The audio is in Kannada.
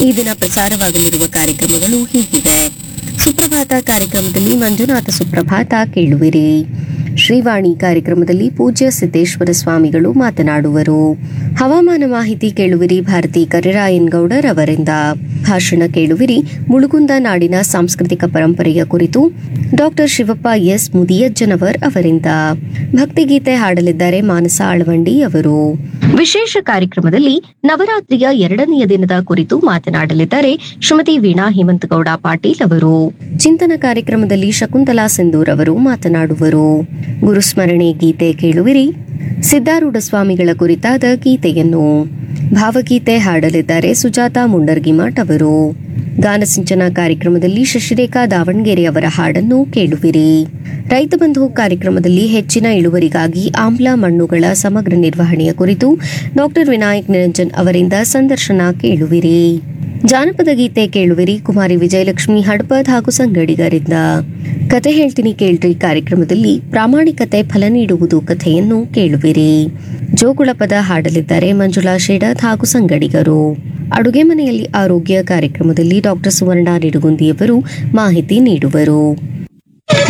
ಈ ದಿನ ಪ್ರಸಾರವಾಗಲಿರುವ ಕಾರ್ಯಕ್ರಮಗಳು ಹೀಗಿವೆ ಸುಪ್ರಭಾತ ಕಾರ್ಯಕ್ರಮದಲ್ಲಿ ಮಂಜುನಾಥ ಸುಪ್ರಭಾತ ಕೇಳುವಿರಿ ಶ್ರೀವಾಣಿ ಕಾರ್ಯಕ್ರಮದಲ್ಲಿ ಪೂಜ್ಯ ಸಿದ್ದೇಶ್ವರ ಸ್ವಾಮಿಗಳು ಮಾತನಾಡುವರು ಹವಾಮಾನ ಮಾಹಿತಿ ಕೇಳುವಿರಿ ಭಾರತಿ ಕರಿರಾಯನ್ ಗೌಡರ್ ಅವರಿಂದ ಭಾಷಣ ಕೇಳುವಿರಿ ಮುಳುಗುಂದ ನಾಡಿನ ಸಾಂಸ್ಕೃತಿಕ ಪರಂಪರೆಯ ಕುರಿತು ಡಾಕ್ಟರ್ ಶಿವಪ್ಪ ಎಸ್ ಮುದಿಯಜ್ಜನವರ್ ಅವರಿಂದ ಭಕ್ತಿಗೀತೆ ಹಾಡಲಿದ್ದಾರೆ ಮಾನಸ ಆಳವಂಡಿ ಅವರು ವಿಶೇಷ ಕಾರ್ಯಕ್ರಮದಲ್ಲಿ ನವರಾತ್ರಿಯ ಎರಡನೆಯ ದಿನದ ಕುರಿತು ಮಾತನಾಡಲಿದ್ದಾರೆ ಶ್ರೀಮತಿ ವೀಣಾ ಹೇಮಂತಗೌಡ ಪಾಟೀಲ್ ಅವರು ಚಿಂತನ ಕಾರ್ಯಕ್ರಮದಲ್ಲಿ ಶಕುಂತಲಾ ಸಿಂಧೂರ್ ಅವರು ಮಾತನಾಡುವರು ಗುರುಸ್ಮರಣೆ ಗೀತೆ ಕೇಳುವಿರಿ ಸಿದ್ದಾರೂಢ ಸ್ವಾಮಿಗಳ ಕುರಿತಾದ ಗೀತೆಯನ್ನು ಭಾವಗೀತೆ ಹಾಡಲಿದ್ದಾರೆ ಸುಜಾತ ಮುಂಡರ್ಗಿಮಠ್ ಅವರು ಗಾನಸಿಂಚನ ಕಾರ್ಯಕ್ರಮದಲ್ಲಿ ಶಶಿರೇಖಾ ದಾವಣಗೆರೆ ಅವರ ಹಾಡನ್ನು ಕೇಳುವಿರಿ ರೈತ ಬಂಧು ಕಾರ್ಯಕ್ರಮದಲ್ಲಿ ಹೆಚ್ಚಿನ ಇಳುವರಿಗಾಗಿ ಆಮ್ಲ ಮಣ್ಣುಗಳ ಸಮಗ್ರ ನಿರ್ವಹಣೆಯ ಕುರಿತು ಡಾಕ್ಟರ್ ವಿನಾಯಕ್ ನಿರಂಜನ್ ಅವರಿಂದ ಸಂದರ್ಶನ ಕೇಳುವಿರಿ ಜಾನಪದ ಗೀತೆ ಕೇಳುವಿರಿ ಕುಮಾರಿ ವಿಜಯಲಕ್ಷ್ಮಿ ಹಡ್ಪದ್ ಹಾಗೂ ಸಂಗಡಿಗರಿಂದ ಕತೆ ಹೇಳ್ತೀನಿ ಕೇಳ್ರಿ ಕಾರ್ಯಕ್ರಮದಲ್ಲಿ ಪ್ರಾಮಾಣಿಕತೆ ಫಲ ನೀಡುವುದು ಕಥೆಯನ್ನು ಕೇಳುವಿರಿ ಜೋಗುಳ ಪದ ಹಾಡಲಿದ್ದಾರೆ ಮಂಜುಳಾ ಶೇಡತ್ ಹಾಗೂ ಸಂಗಡಿಗರು ಅಡುಗೆ ಮನೆಯಲ್ಲಿ ಆರೋಗ್ಯ ಕಾರ್ಯಕ್ರಮದಲ್ಲಿ ಡಾಕ್ಟರ್ ಸುವರ್ಣ ನಿಡುಗುಂದಿಯವರು ಮಾಹಿತಿ ನೀಡುವರು